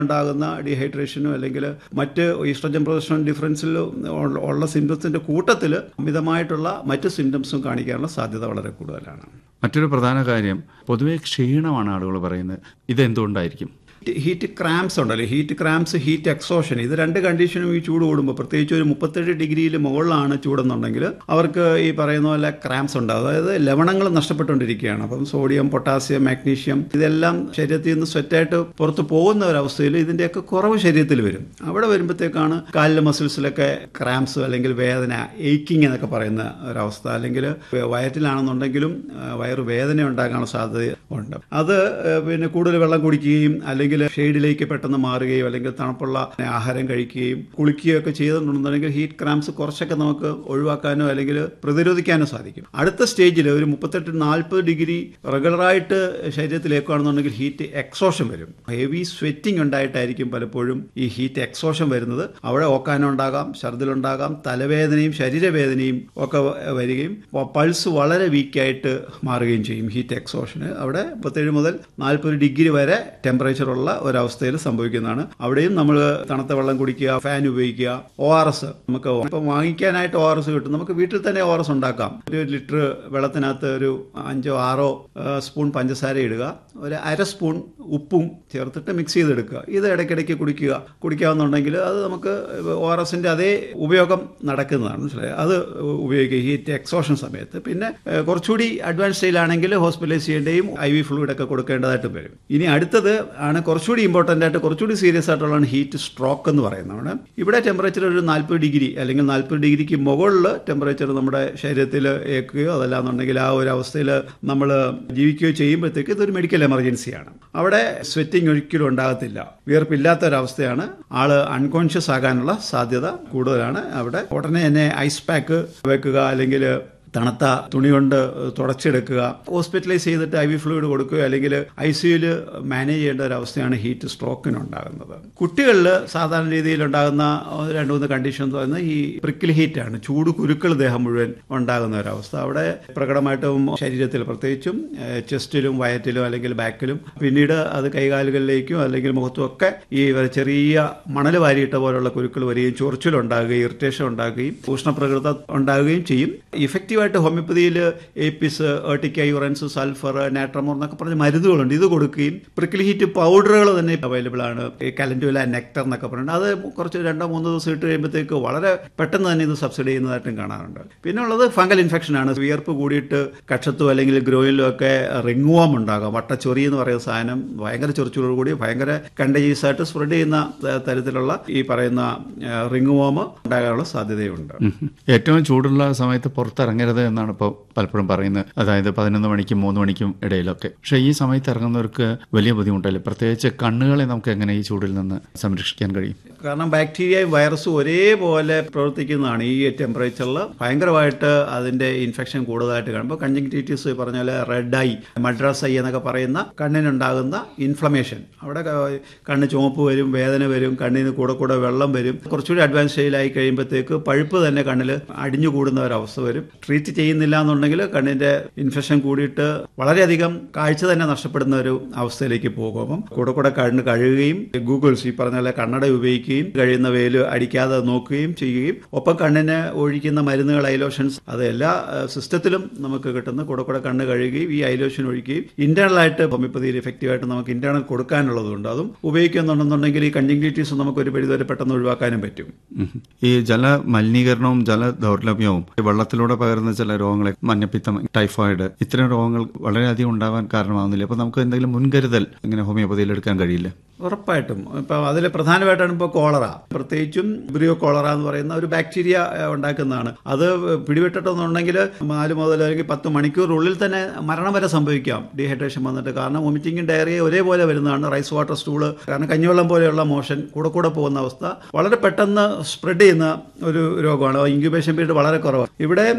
ഉണ്ടാകുന്ന ഡീഹൈഡ്രേഷനോ അല്ലെങ്കിൽ മറ്റ് ഈസ്ട്രജൻ പ്രൊജസ്ട്രോൺ ഡിഫറൻസിൽ ഉള്ള സിംറ്റംസിന്റെ കൂട്ടത്തിൽ അമിതമായിട്ടുള്ള മറ്റ് സിംറ്റംസും കാണിക്കാനുള്ള സാധ്യത വളരെ കൂടുതലാണ് മറ്റൊരു പ്രധാന കാര്യം പൊതുവെ ക്ഷീണമാണ് ആളുകൾ പറയുന്നത് ഇതെന്തുകൊണ്ടായിരിക്കും ഹീറ്റ് ക്രാംസ് ഉണ്ടല്ലോ ഹീറ്റ് ക്രാംസ് ഹീറ്റ് എക്സോഷൻ ഇത് രണ്ട് കണ്ടീഷനും ഈ ചൂട് കൂടുമ്പോൾ പ്രത്യേകിച്ച് ഒരു മുപ്പത്തേഴ് ഡിഗ്രിയിൽ മുകളിലാണ് ചൂടെന്നുണ്ടെങ്കിൽ അവർക്ക് ഈ പറയുന്ന പോലെ ക്രാംസ് ഉണ്ടാകും അതായത് ലവണങ്ങൾ നഷ്ടപ്പെട്ടുകൊണ്ടിരിക്കുകയാണ് അപ്പം സോഡിയം പൊട്ടാസ്യം മാഗ്നീഷ്യം ഇതെല്ലാം ശരീരത്തിൽ നിന്ന് സ്വെറ്റായിട്ട് പുറത്ത് പോകുന്ന ഒരവസ്ഥയിൽ ഇതിൻ്റെയൊക്കെ കുറവ് ശരീരത്തിൽ വരും അവിടെ വരുമ്പോഴത്തേക്കാണ് കാലിലെ മസിൽസിലൊക്കെ ക്രാംസ് അല്ലെങ്കിൽ വേദന എയ്ക്കിങ് എന്നൊക്കെ പറയുന്ന ഒരവസ്ഥ അല്ലെങ്കിൽ വയറ്റിലാണെന്നുണ്ടെങ്കിലും ആ, വയറ് വേദന ഉണ്ടാകാനുള്ള സാധ്യത ഉണ്ട് അത് ആ, പിന്നെ കൂടുതൽ വെള്ളം കുടിക്കുകയും അല്ലെങ്കിൽ ഷെയ്ഡിലേക്ക് പെട്ടെന്ന് മാറുകയും അല്ലെങ്കിൽ തണുപ്പുള്ള ആഹാരം കഴിക്കുകയും കുളിക്കുകയോ ഒക്കെ ചെയ്തിട്ടുണ്ടെന്നുണ്ടെങ്കിൽ ഹീറ്റ് ക്രാംസ് കുറച്ചൊക്കെ നമുക്ക് ഒഴിവാക്കാനോ അല്ലെങ്കിൽ പ്രതിരോധിക്കാനോ സാധിക്കും അടുത്ത സ്റ്റേജിൽ ഒരു മുപ്പത്തെട്ട് നാൽപ്പത് ഡിഗ്രി റെഗുലറായിട്ട് ശരീരത്തിലേക്കാണെന്നുണ്ടെങ്കിൽ ഹീറ്റ് എക്സോഷൻ വരും ഹെവി സ്വെറ്റിംഗ് ഉണ്ടായിട്ടായിരിക്കും പലപ്പോഴും ഈ ഹീറ്റ് എക്സോഷൻ വരുന്നത് അവിടെ ഓക്കാനുണ്ടാകാം ഛർദിലുണ്ടാകാം തലവേദനയും ശരീരവേദനയും ഒക്കെ വ- വരികയും പ- പൾസ് വളരെ വീക്കായിട്ട് മാറുകയും ചെയ്യും ഹീറ്റ് എക്സോഷന് അവിടെ മുപ്പത്തേഴ് മുതൽ നാൽപ്പത് ഡിഗ്രി വരെ ടെമ്പറേച്ചർ ഉള്ള ഒരവസ്ഥയിൽ സംഭവിക്കുന്നതാണ് അവിടെയും നമ്മൾ തണുത്ത വെള്ളം കുടിക്കുക ഫാൻ ഉപയോഗിക്കുക ഒ ആർ എസ് നമുക്ക് ഇപ്പം വാങ്ങിക്കാനായിട്ട് ഒ ആർ എസ് കിട്ടും നമുക്ക് വീട്ടിൽ തന്നെ ഒ ആർ എസ് ഉണ്ടാക്കാം ഒരു ലിറ്റർ വെള്ളത്തിനകത്ത് ഒരു അഞ്ചോ ആറോ ആ, സ്പൂൺ പഞ്ചസാര ഇടുക ഒരു അര സ്പൂൺ ഉപ്പും ചേർത്തിട്ട് മിക്സ് ചെയ്തെടുക്കുക ഇത് ഇടയ്ക്കിടയ്ക്ക് കുടിക്കുക കുടിക്കാവുന്നുണ്ടെങ്കിൽ അത് നമുക്ക് ഒ ആർ എസിൻ്റെ അതേ ഉപയോഗം നടക്കുന്നതാണ് മനസ്സിലായോ അത് ഉപയോഗിക്കുക ഹീറ്റ് എക്സോഷൻ സമയത്ത് പിന്നെ ഏഹ്, കുറച്ചുകൂടി അഡ്വാൻസ് സ്റ്റേജിലാണെങ്കിൽ ഹോസ്പിറ്റലൈസ് ചെയ്യേണ്ടയും ഐ വി ഫ്ലൂയിഡ് ഒക്കെ കൊടുക്കേണ്ടതായിട്ട് വരും ഇനി അടുത്തത് ആണ് കുറച്ചുകൂടി ഇമ്പോർട്ടൻ്റ് ആയിട്ട് കുറച്ചുകൂടി സീരിയസ് ആയിട്ടുള്ളതാണ് ഹീറ്റ് സ്ട്രോക്ക് എന്ന് പറയുന്നതാണ് ഇവിടെ ടെമ്പറേച്ചർ ഒരു നാൽപ്പത് ഡിഗ്രി അല്ലെങ്കിൽ നാൽപ്പത് ഡിഗ്രിക്ക് മുകളിൽ ടെമ്പറേച്ചർ നമ്മുടെ ശരീരത്തിൽ ഏൽക്കുകയോ അതല്ലാന്നുണ്ടെങ്കിൽ ആ ഒരു അവസ്ഥയിൽ നമ്മൾ ജീവിക്കുകയോ ചെയ്യുമ്പോഴത്തേക്ക് ഇതൊരു മെഡിക്കൽ എമർജൻസിയാണ് അവിടെ സ്വെറ്റിംഗ് ഒരിക്കലും ഉണ്ടാകത്തില്ല വിയർപ്പില്ലാത്ത ഒരവസ്ഥയാണ് ആള് അൺകോൺഷ്യസ് ആകാനുള്ള സാധ്യത കൂടുതലാണ് അവിടെ ഉടനെ തന്നെ ഐസ് പാക്ക് വെക്കുക അല്ലെങ്കിൽ തണുത്ത തുണി കൊണ്ട് തുടച്ചെടുക്കുക ഹോസ്പിറ്റലൈസ് ചെയ്തിട്ട് ഐ വി ഫ്ലൂയിഡ് കൊടുക്കുകയോ അല്ലെങ്കിൽ ഐ സിയുയിൽ മാനേജ് ചെയ്യേണ്ട ഒരു അവസ്ഥയാണ് ഹീറ്റ് സ്ട്രോക്കിന് ഉണ്ടാകുന്നത് കുട്ടികളിൽ സാധാരണ രീതിയിൽ ഉണ്ടാകുന്ന രണ്ട് മൂന്ന് കണ്ടീഷൻ എന്ന് പറയുന്നത് ഈ പ്രിക്കിൾ ഹീറ്റാണ് ചൂട് കുരുക്കൾ ദേഹം മുഴുവൻ ഉണ്ടാകുന്ന ഒരവസ്ഥ അവിടെ പ്രകടമായിട്ടും ശരീരത്തിൽ പ്രത്യേകിച്ചും ഏഹ്, ചെസ്റ്റിലും വയറ്റിലും അല്ലെങ്കിൽ ബാക്കിലും പിന്നീട് അത് കൈകാലുകളിലേക്കും അല്ലെങ്കിൽ മുഖത്തും ഒക്കെ ഈ ചെറിയ മണൽ വാരിയിട്ട പോലുള്ള കുരുക്കൾ വരികയും ചൊറിച്ചിലുണ്ടാകുകയും ഇറിറ്റേഷൻ ഉണ്ടാകുകയും ഉഷ്ണപ്രകൃത ഉണ്ടാകുകയും ചെയ്യും ഇഫക്റ്റീവായിട്ട് ഹോമിയോപ്പതിയിൽ ഏപ്പിസ് ഏർട്ടിക്ക യുറൻസ് സൾഫർ നാട്രമോർ എന്നൊക്കെ പറഞ്ഞ മരുന്നുകളുണ്ട് ഇത് കൊടുക്കുകയും പ്രിക്കിൾ ഹീറ്റ് പൗഡറുകൾ തന്നെ അവൈലബിൾ ആണ് ഈ കലൻറ്റുല നെക്ടർ എന്നൊക്കെ പറഞ്ഞിട്ട് അത് കുറച്ച് രണ്ടോ മൂന്നോ ദിവസം ഇട്ട് കഴിയുമ്പോഴത്തേക്ക് വളരെ പെട്ടെന്ന് തന്നെ ഇത് സബ്സിഡി ചെയ്യുന്നതായിട്ടും കാണാറുണ്ട് പിന്നെ ഉള്ളത് ഫംഗൽ ഇൻഫെക്ഷൻ ആണ് വിയർപ്പ് കൂടിയിട്ട് കക്ഷത്തും അല്ലെങ്കിൽ ഗ്രോയിലും ഒക്കെ റിംഗ്വാം ഉണ്ടാകാം വട്ടച്ചൊറി എന്ന് പറയുന്ന സാധനം ഭയങ്കര ചൊറിച്ചോട് കൂടി ഭയങ്കര കണ്ടജീസ് ആയിട്ട് സ്പ്രെഡ് ചെയ്യുന്ന ത- തരത്തിലുള്ള ഈ പറയുന്ന റിംഗ്വാം ഉണ്ടാകാനുള്ള സാധ്യതയുണ്ട് ഉം. ഏറ്റവും ചൂടുള്ള സമയത്ത് പുറത്തിറങ്ങരുത് എന്നാണ് ഇപ്പോൾ പലപ്പോഴും പറയുന്നത് അതായത് പതിനൊന്ന് മണിക്കും മൂന്ന് മണിക്കും ഇടയിലൊക്കെ പക്ഷേ ഈ സമയത്ത് ഇറങ്ങുന്നവർക്ക് വലിയ ബുദ്ധിമുട്ടല്ലേ പ്രത്യേകിച്ച് കണ്ണുകളെ നമുക്ക് എങ്ങനെ ഈ ചൂടിൽ നിന്ന് സംരക്ഷിക്കാൻ കഴിയും കാരണം ബാക്ടീരിയയും വൈറസും ഒരേപോലെ പ്രവർത്തിക്കുന്നതാണ് ഈ ടെമ്പറേച്ചറിൽ ഭയങ്കരമായിട്ട് അതിന്റെ ഇൻഫെക്ഷൻ കൂടുതലായിട്ട് കാണുമ്പോൾ കൺജങ്ക്റ്റീറ്റീസ് പറഞ്ഞ പോലെ റെഡ് ഐ മദ്രാസ് ഐ എന്നൊക്കെ പറയുന്ന കണ്ണിനുണ്ടാകുന്ന ഇൻഫ്ലമേഷൻ അവിടെ ക- കണ്ണ് ചുവപ്പ് വരും വേദന വരും കണ്ണിന് കൂടെ കൂടെ വെള്ളം വരും കുറച്ചുകൂടി അഡ്വാൻസ് സ്റ്റേജിലായി കഴിയുമ്പോഴത്തേക്ക് പഴുപ്പ് തന്നെ കണ്ണിൽ അടിഞ്ഞു കൂടുന്ന ഒരവസ്ഥ വരും ട്രീറ്റ് ചെയ്യുന്നില്ല എന്നുണ്ടെങ്കിൽ കണ്ണിന്റെ ഇൻഫെക്ഷൻ കൂടിയിട്ട് വളരെയധികം കാഴ്ച തന്നെ നഷ്ടപ്പെടുന്ന ഒരു അവസ്ഥയിലേക്ക് പോകും അപ്പം കൂടെ കൂടെ കണ്ണ് കഴുകുകയും ഗൂഗിൾസ് ഈ പറഞ്ഞ പോലെ കണ്ണട ഉപയോഗിക്കുകയും കഴിയുന്ന വെയിൽ അടിക്കാതെ നോക്കുകയും ചെയ്യുകയും ഒപ്പം കണ്ണിന് ഒഴിക്കുന്ന മരുന്നുകൾ ഐലോഷൻസ് അത് എല്ലാ സിസ്റ്റത്തിലും നമുക്ക് കിട്ടുന്ന കൂടെ കൂടെ കണ്ണ് കഴുകുകയും ഈ ഐലോഷൻ ഒഴിക്കുകയും ഇന്റേണൽ ആയിട്ട് ഹോമിയോപ്പതിയിൽ എഫക്റ്റീവായിട്ട് നമുക്ക് ഇന്റേണൽ കൊടുക്കാനുള്ളതുകൊണ്ട് അതും ഉപയോഗിക്കുന്നുണ്ടെന്നുണ്ടെങ്കിൽ ഈ കൺജങ്ക്റ്റീവ്സ് നമുക്ക് ഒരു പരിധിവരെ പെട്ടെന്ന് ഒഴിവാക്കാനും പറ്റും ഉം. ഈ ജല മലിനീകരണവും ജല ദൗർലഭ്യവും ഈ വെള്ളത്തിലൂടെ പകരുന്ന ചില രോഗങ്ങളെ മഞ്ഞപ്പിത്തം ടൈഫോയിഡ് ഇത്തരം രോഗങ്ങൾ വളരെയധികം ഉണ്ടാവാൻ കാരണമാകുന്നില്ല അപ്പോൾ നമുക്ക് എന്തെങ്കിലും മുൻകരുതൽ ഇങ്ങനെ ഹോമിയോപ്പതിയിൽ എടുക്കാൻ കഴിയില്ല ഉറപ്പായിട്ടും ഇപ്പം അതിൽ പ്രധാനമായിട്ടാണ് ഇപ്പോൾ കോളറ പ്രത്യേകിച്ചും ബ്രിയോ കോളറ എന്ന് പറയുന്ന ഒരു ബാക്ടീരിയ ഏഹ്, ഉണ്ടാക്കുന്നതാണ് അത് പിടിവിട്ടിട്ടെന്നുണ്ടെങ്കിൽ നാല് മുതൽ അല്ലെങ്കിൽ പത്ത് മണിക്കൂറിനുള്ളിൽ തന്നെ മരണം വരെ സംഭവിക്കാം ഡീഹൈഡ്രേഷൻ വന്നിട്ട് കാരണം വൊമിറ്റിങ്ങും ഡയറിയ ഒരേപോലെ വരുന്നതാണ് റൈസ് വാട്ടർ സ്റ്റൂള് കാരണം കഞ്ഞിവെള്ളം പോലെയുള്ള മോഷൻ കൂടെ കൂടെ പോകുന്ന അവസ്ഥ വളരെ പെട്ടെന്ന് സ്പ്രെഡ് ചെയ്യുന്ന ഒരു രോഗമാണ് ഇൻക്യുബേഷൻ പീരീഡ് വളരെ കുറവാണ് ഇവിടെ പറഞ്ഞ പോലെ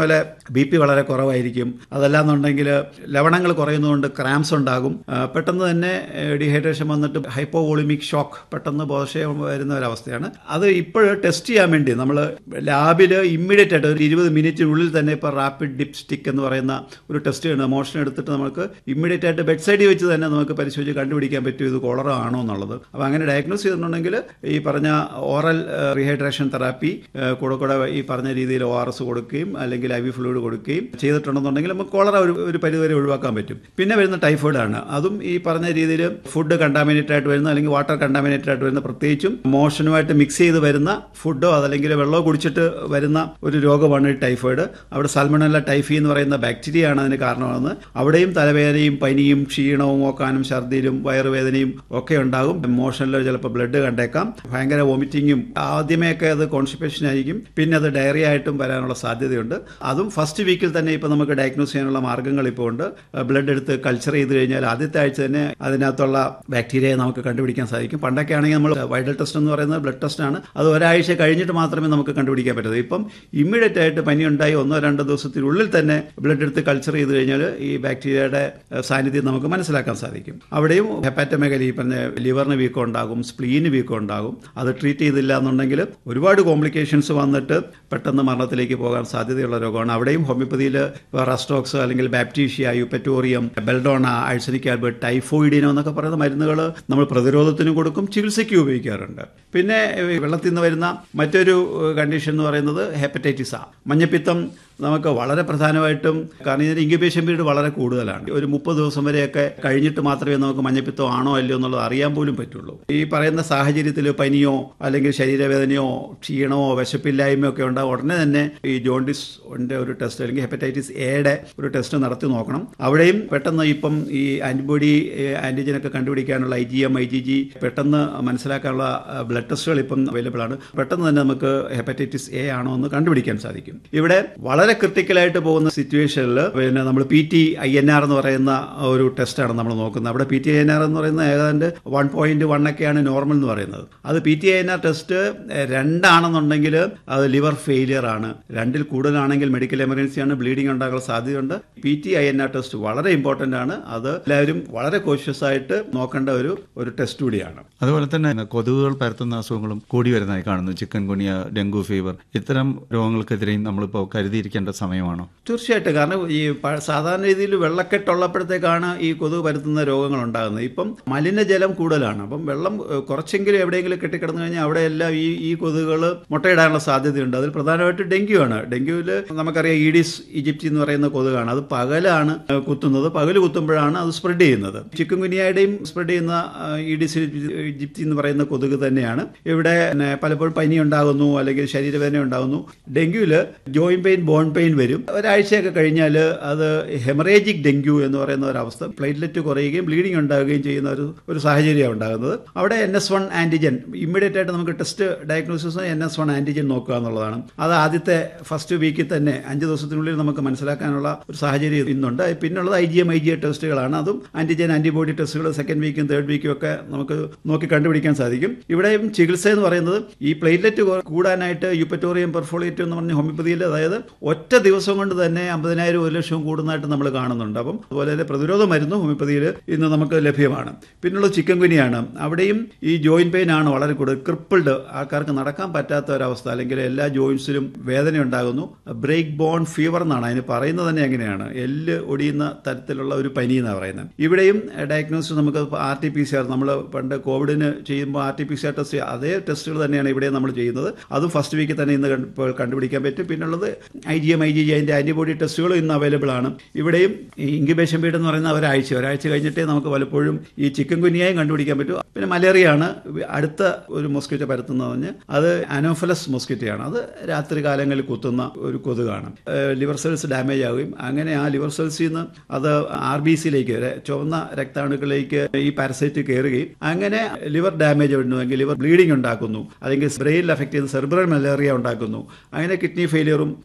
പോലെ ബി പി വളരെ കുറവായിരിക്കും അതല്ലാന്നുണ്ടെങ്കിൽ ലവണങ്ങൾ കുറയുന്നതുകൊണ്ട് ക്രാംസ് ഉണ്ടാകും ആ, പെട്ടെന്ന് തന്നെ ഡീഹൈഡ്രേഷൻ വന്നിട്ട് ഹൈപ്പോവോളിമിക് ഷോക്ക് പെട്ടെന്ന് ബോധക്ഷയം വരുന്ന ഒരവസ്ഥയാണ് അത് ഇപ്പോൾ ടെസ്റ്റ് ചെയ്യാൻ വേണ്ടി നമ്മൾ ലാബിൽ ഇമ്മീഡിയറ്റ് ആയിട്ട് ഒരു ഇരുപത് മിനിറ്റിനുള്ളിൽ തന്നെ ഇപ്പോൾ റാപ്പിഡ് ഡിപ് സ്റ്റിക്ക് എന്ന് പറയുന്ന ഒരു ടെസ്റ്റ് ഉണ്ട് മോഷൻ എടുത്തിട്ട് നമുക്ക് ഇമ്മീഡിയറ്റ് ആയിട്ട് ബെഡ് സൈഡിൽ വെച്ച് തന്നെ നമുക്ക് പരിശോധിച്ച് കണ്ടുപിടിക്കാൻ പറ്റും ഇത് കോളറ ആണോ എന്നുള്ളത് അപ്പോൾ അങ്ങനെ ഡയഗ്നോസ് ചെയ്തിട്ടുണ്ടെങ്കിൽ ഈ പറഞ്ഞ ഓറൽ റീഹൈഡ്രേഷൻ തെറാപ്പി കൂടെ കൂടെ ഈ പറഞ്ഞ രീതിയിൽ ഒ ആർ എസ് കൊടുക്കുകയും അല്ലെങ്കിൽ ഐ വി ഫ്ലൂയിഡ് കൊടുക്കുകയും ചെയ്തിട്ടുണ്ടെന്നുണ്ടെങ്കിൽ നമുക്ക് കോളറ ഒരു ഒരു പരിധിവരെ ഒഴിവാക്കാൻ പറ്റും പിന്നെ വരുന്ന ടൈഫോയിഡ് ആണ് അതും ഈ പറഞ്ഞ രീതിയിൽ ഫുഡ് കണ്ടാമിനേറ്റഡ് ആയിട്ട് വരുന്ന അല്ലെങ്കിൽ വാട്ടർ കണ്ടാമിനേറ്റഡ് ആയിട്ട് വരുന്ന പ്രത്യേകിച്ചും മോഷനുമായിട്ട് മിക്സ് ചെയ്ത് വരുന്ന ഫുഡോ അതല്ലെങ്കിൽ വെള്ളമോ കുടിച്ചിട്ട് വരുന്ന ഒരു രോഗമാണ് ഈ ടൈഫോയിഡ് അവിടെ സാൽമണല്ല ടൈഫി എന്ന് പറയുന്ന ബാക്ടീരിയ ആണ് അതിന് കാരണമാകുന്നത് അവിടെയും തലവേദനയും പനിയും ക്ഷീണവും ഓക്കാനും ഛർദിയിലും വയറുവേദനയും ഒക്കെ ഉണ്ടാകും മോഷനിൽ ചിലപ്പോൾ ബ്ലഡ് കണ്ടേക്കാം ഭയങ്കര വോമിറ്റിങ്ങും ആദ്യമേയൊക്കെ അത് കോൺസ്റ്റിപ്പേഷൻ ആയിരിക്കും പിന്നെ അത് ഡയറി ആയിട്ടും വരാനുള്ള സാധ്യതയുണ്ട് അതും ഫസ്റ്റ് വീക്കിൽ തന്നെ ഇപ്പോൾ നമുക്ക് ഡയഗ്നോസ് ചെയ്യാനുള്ള മാർഗ്ഗങ്ങൾ ഇപ്പോൾ ഉണ്ട് ബ്ലഡ് എടുത്ത് കൾച്ചർ ചെയ്ത് കഴിഞ്ഞാൽ ആദ്യത്തെ ആഴ്ച തന്നെ അതിനകത്തുള്ള ബാക്ടീരിയയെ നമുക്ക് കണ്ടുപിടിക്കാൻ സാധിക്കും പണ്ടൊക്കെ ആണെങ്കിൽ നമ്മൾ വൈഡൽ ടെസ്റ്റ് എന്ന് പറയുന്നത് ബ്ലഡ് ടെസ്റ്റ് ആണ് അത് ഒരാഴ്ച കഴിഞ്ഞിട്ട് മാത്രമേ നമുക്ക് കണ്ടുപിടിക്കാൻ പറ്റൂ ഇപ്പം ഇമ്മീഡിയറ്റ് ആയിട്ട് പനി ഉണ്ടായി ഒന്നോ രണ്ടോ ദിവസത്തിനുള്ളിൽ തന്നെ ബ്ലഡ് എടുത്ത് കൾച്ചർ ചെയ്ത് കഴിഞ്ഞാൽ ഈ ബാക്ടീരിയയുടെ ഏഹ്, സാന്നിധ്യം നമുക്ക് മനസ്സിലാക്കാൻ സാധിക്കും അവിടെയും ഹെപ്പാറ്റോമെഗലി പറഞ്ഞ ലിവറിന് വീക്കം ഉണ്ടാകും സ്പ്ലീന് വീക്കം ഉണ്ടാകും അത് ട്രീറ്റ് ചെയ്തില്ല എന്നുണ്ടെങ്കിൽ ഒരുപാട് കോംപ്ലിക്കേഷൻസ് വന്നിട്ട് പെട്ടെന്ന് മരണത്തിലേക്ക് പോകാൻ സാധ്യതയുള്ള രോഗമാണ് അവിടെയും ഹോമിയോപ്പതിയിൽ റസ്റ്റോക്സ് അല്ലെങ്കിൽ baptisia eupatorium belladonna arsenic album ടൈഫോയിഡിനോ എന്നൊക്കെ പറയുന്ന മരുന്നുകൾ നമ്മൾ പ്രതിരോധത്തിന് കൊടുക്കും ചികിത്സയ്ക്ക് ഉപയോഗിക്കാറുണ്ട് പിന്നെ ഈ വെള്ളത്തിൽ നിന്ന് വരുന്ന മറ്റൊരു കണ്ടീഷൻ എന്ന് പറയുന്നത് ഹെപ്പറ്റൈറ്റിസ് ആ മഞ്ഞപ്പിത്തം നമുക്ക് വളരെ പ്രധാനമായിട്ടും കാരണം ഇതിന് ഇൻക്യുബേഷൻ പീരീഡ് വളരെ കൂടുതലാണ് ഒരു മുപ്പത് ദിവസം വരെയൊക്കെ കഴിഞ്ഞിട്ട് മാത്രമേ നമുക്ക് മഞ്ഞപ്പിത്തം ആണോ അല്ലയോ എന്നുള്ളത് അറിയാൻ പോലും പറ്റുള്ളൂ ഈ പറയുന്ന സാഹചര്യത്തിൽ പനിയോ അല്ലെങ്കിൽ ശരീരവേദനയോ ക്ഷീണമോ വിശപ്പില്ലായ്മയോ ഒക്കെ ഉണ്ടാകും ഉടനെ തന്നെ ഈ ജോണ്ടിസ് ഒരു ടെസ്റ്റ് അല്ലെങ്കിൽ ഹെപ്പറ്റൈറ്റിസ് എയുടെ ഒരു ടെസ്റ്റ് നടത്തി നോക്കണം അവിടെയും പെട്ടെന്ന് ഇപ്പം ഈ ആന്റിബോഡി ആന്റിജൻ ഒക്കെ കണ്ടുപിടിക്കാനുള്ള I G M I G G പെട്ടെന്ന് മനസ്സിലാക്കാനുള്ള ബ്ലഡ് ടെസ്റ്റുകൾ ഇപ്പം അവൈലബിൾ ആണ് പെട്ടെന്ന് തന്നെ നമുക്ക് ഹെപ്പറ്റൈറ്റിസ് എ ആണോ എന്ന് കണ്ടുപിടിക്കാൻ സാധിക്കും ഇവിടെ വളരെ ക്രിട്ടിക്കലായിട്ട് പോകുന്ന സിറ്റുവേഷനിൽ പിന്നെ നമ്മൾ P T I N R എന്ന് പറയുന്ന ഒരു ടെസ്റ്റാണ് നമ്മൾ നോക്കുന്നത് അവിടെ P T I N R എന്ന് പറയുന്നത് ഏതാണ്ട് വൺ പോയിന്റ് വൺ ഒക്കെയാണ് നോർമൽ എന്ന് പറയുന്നത് അത് P T I N R test രണ്ടാണെന്നുണ്ടെങ്കിൽ അത് ലിവർ ഫെയിലിയർ ആണ് രണ്ടിൽ കൂടുതലാണെങ്കിൽ മെഡിക്കൽ എമർജൻസി ആണ് ബ്ലീഡിംഗ് ഉണ്ടാകാനുള്ള സാധ്യതയുണ്ട് P T I N R test വളരെ ഇമ്പോർട്ടൻ്റ് ആണ് അത് എല്ലാവരും വളരെ കോഷ്യസ് ആയിട്ട് നോക്കേണ്ട ഒരു ഒരു ടെസ്റ്റ് കൂടിയാണ് അതുപോലെ തന്നെ കൊതുകുകൾ പരത്തുന്ന അസുഖങ്ങളും കൂടി വരുന്നതായി കാണുന്നു ചിക്കൻ ഗുനിയ ഡെങ്കു ഫീവർ ഇത്തരം രോഗങ്ങൾക്കെതിരെയും നമ്മളിപ്പോൾ കരുതിയിരിക്കേണ്ട സമയമാണോ തീർച്ചയായിട്ടും കാരണം ഈ പ- സാധാരണ രീതിയിൽ വെള്ളക്കെട്ടുള്ളപ്പോഴത്തേക്കാണ് ഈ കൊതുക് പരത്തുന്ന രോഗങ്ങൾ ഉണ്ടാകുന്നത് ഇപ്പം മലിനജലം കൂടുതലാണ് അപ്പം വെള്ളം ഏഹ്, കുറച്ചെങ്കിലും എവിടെയെങ്കിലും കെട്ടിക്കിടന്നു കഴിഞ്ഞാൽ അവിടെയെല്ലാം ഈ ഈ കൊതുകുകൾ മുട്ടയിടാനുള്ള സാധ്യതയുണ്ട് അതിൽ പ്രധാനമായിട്ട് ഡെങ്കു ആണ് ഡെങ്കുവിൽ നമുക്കറിയാം ഈഡിസ് ഈജിപ്തി എന്ന് പറയുന്ന കൊതുകാണ് അത് പകലാണ് ഏഹ്, കുത്തുന്നത് പകൽ കുത്തുമ്പോഴാണ് അത് സ്പ്രെഡ് ചെയ്യുന്നത് ചിക്കൻ കുനിയയുടെയും സ്പ്രെഡ് ചെയ്യുന്ന ഏഹ്, ഈഡിസ് ഈജിപ്തി എന്ന് പറയുന്ന കൊതുക് തന്നെയാണ് ഇവിടെ പിന്നെ പലപ്പോഴും പനി ഉണ്ടാകുന്നു അല്ലെങ്കിൽ ശരീരവേദന ഉണ്ടാകുന്നു ഡെങ്കുവിൽ ജോയിന്റ് പെയിൻ ബോൺ പെയിൻ വരും ഒരാഴ്ചയൊക്കെ കഴിഞ്ഞാൽ അത് ഹെമറേജിക് ഡെങ്കു എന്ന് പറയുന്ന ഒരവസ്ഥ പ്ലേറ്റ്ലെറ്റ് കുറയുകയും ബ്ലീഡിംഗ് ഉണ്ടാവുകയും ചെയ്യുന്ന ഒരു ഒരു സാഹചര്യമാണ് ഉണ്ടാകുന്നത് അവിടെ N S one antigen immediate ആയിട്ട് നമുക്ക് test diagnosis N S one antigen നോക്കുക എന്നുള്ളതാണ് അത് ആദ്യത്തെ ഫസ്റ്റ് വീക്കിൽ തന്നെ അഞ്ച് ദിവസത്തിനുള്ളിൽ നമുക്ക് മനസ്സിലാക്കാനുള്ള ഒരു സാഹചര്യം ഇന്നുണ്ട് പിന്നുള്ളത് I G M I G A ടെസ്റ്റുകളാണ് അതും ആന്റിജൻ ആന്റിബോഡി ടെസ്റ്റുകൾ സെക്കൻഡ് വീക്കും തേർഡ് വീക്കും ഒക്കെ നമുക്ക് നോക്കി കണ്ടുപിടിക്കാൻ സാധിക്കും ഇവിടെയും ചികിത്സ എന്ന് പറയുന്നത് ഈ പ്ലേറ്റ്ലെറ്റ് കൂടാനായിട്ട് യുപ്പറ്റോറിയം പെർഫോളിയേറ്റ് എന്ന് പറഞ്ഞ ഹോമിയോപ്പതിയിൽ അതായത് ഒറ്റ ദിവസം കൊണ്ട് തന്നെ അമ്പതിനായിരം ഒരു ലക്ഷവും കൂടുന്നതായിട്ട് നമ്മൾ കാണുന്നുണ്ട് അപ്പം അതുപോലെ തന്നെ പ്രതിരോധ മരുന്ന് ഹോമിയോപ്പതിയിൽ ഇന്ന് നമുക്ക് ലഭ്യമാണ് പിന്നുള്ള ചിക്കൻ കുനിയാണ് അവിടെയും ഈ ജോയിന്റ് പെയിൻ ആണ് വളരെ കൂടുതൽ ക്രിപ്പിൾഡ് ആൾക്കാർക്ക് നടക്കാൻ പറ്റാത്ത ഒരവസ്ഥ അല്ലെങ്കിൽ എല്ലാ ജോയിൻസിലും വേദന ഉണ്ടാകുന്നു ബ്രേക്ക് ബോൺ ഫീവർ എന്നാണ് അതിന് പറയുന്നത് തന്നെ എങ്ങനെയാണ് എല്ല് ഒടിയുന്ന തരത്തിലുള്ള ഒരു പനി എന്നാണ് പറയുന്നത് ഇവിടെയും ഡയഗ്നോസിസ് നമുക്ക് R T P C R നമ്മൾ പണ്ട് കോവിഡിന് ചെയ്യുമ്പോൾ R T P C R test അതേ ടെസ്റ്റുകൾ തന്നെയാണ് ഇവിടെ നമ്മൾ ചെയ്യുന്നത് അതും ഫസ്റ്റ് വീക്കിൽ തന്നെ ഇന്ന് കണ്ട് ഇപ്പോൾ കണ്ടുപിടിക്കാൻ പറ്റും പിന്നുള്ളത് I G M I G G അതിൻ്റെ ആൻറ്റിബോഡി ടെസ്റ്റുകളും ഇന്ന് അവൈലബിൾ ആണ് ഇവിടെയും ഈ ഇൻക്യുബേഷൻ പീരീഡ് എന്ന് പറയുന്ന ഒരാഴ്ച ഒരാഴ്ച കഴിഞ്ഞിട്ടേ നമുക്ക് പലപ്പോഴും ഈ ചിക്കൻ കുനിയായും കണ്ടുപിടിക്കാൻ പറ്റും പിന്നെ മലേറിയ ആണ് അടുത്ത ഒരു മൊസ്കിറ്റോ പരത്തുന്നത് പറഞ്ഞ് അത് അനോഫലസ് മൊസ്കിറ്റോയാണ് അത് രാത്രി കാലങ്ങളിൽ കുത്തുന്ന ഒരു കൊതുകാണ് ലിവർ സെൽസ് ഡാമേജ് ആവുകയും അങ്ങനെ ആ ലിവർ സെൽസിൽ നിന്ന് അത് ആർ ബി സിയിലേക്ക് ചുവന്ന രക്താണുക്കളിലേക്ക് ഈ പാരസൈറ്റ് കയറുകയും അങ്ങനെ ലിവർ ഡാമേജ് ഉണ്ടെങ്കിൽ ലിവർ ബ്ലീഡിംഗ് ഉണ്ടാക്കുന്നു അല്ലെങ്കിൽ ബ്രെയിനിൽ അഫക്ട് ചെയ്യുന്ന സെർബ്രൽ മലേറിയ ഉണ്ടാക്കുന്നു അങ്ങനെ കിഡ്നി ഫെയിലിയറും അതുപോലെ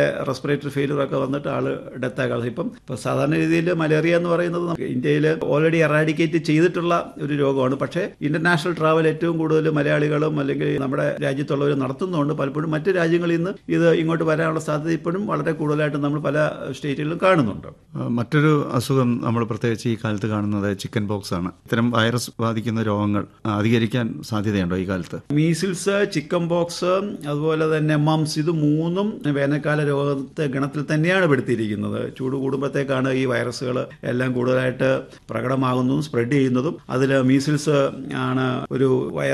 റെസ്പിറേറ്ററി ഫെയിലർ ഒക്കെ വന്നിട്ട് ആള് ഡെത്ത് ആകാതെ ഇപ്പം ഇപ്പം സാധാരണ രീതിയിൽ മലേറിയ എന്ന് പറയുന്നത് നമുക്ക് ഇന്ത്യയിൽ ഓൾറെഡി എറാഡിക്കേറ്റ് ചെയ്തിട്ടുള്ള ഒരു രോഗമാണ് പക്ഷേ ഇന്റർനാഷണൽ ട്രാവൽ ഏറ്റവും കൂടുതൽ മലയാളികളും അല്ലെങ്കിൽ നമ്മുടെ രാജ്യത്തുള്ളവർ നടത്തുന്നതുകൊണ്ട് പലപ്പോഴും മറ്റ് രാജ്യങ്ങളിൽ നിന്ന് ഇത് ഇങ്ങോട്ട് വരാനുള്ള സാധ്യത ഇപ്പോഴും വളരെ കൂടുതലായിട്ട് നമ്മൾ പല സ്റ്റേറ്റുകളിലും കാണുന്നുണ്ട് ആ, മറ്റൊരു അസുഖം നമ്മൾ പ്രത്യേകിച്ച് ഈ കാലത്ത് കാണുന്നത് ചിക്കൻ ബോക്സ് ആണ് ഇത്തരം വൈറസ് ബാധിക്കുന്ന രോഗങ്ങൾ ആ, അധികരിക്കാൻ സാധ്യതയുണ്ടോ ഈ കാലത്ത് മീസിൽസ് ചിക്കൻ ബോക്സ് അതുപോലെ തന്നെ മംസ് ഇത് മൂന്നും വേനൽക്കാല രോഗത്തെ ഗണത്തിൽ തന്നെയാണ് പെടുത്തിയിരിക്കുന്നത് ചൂട് കൂടുമ്പോഴത്തേക്കാണ് ഈ വൈറസുകൾ എല്ലാം കൂടുതലായിട്ട് പ്രകടമാകുന്നതും സ്പ്രെഡ് ചെയ്യുന്നതും അതിൽ മീസിൽസ് ആണ് ഒരു വൈറസ്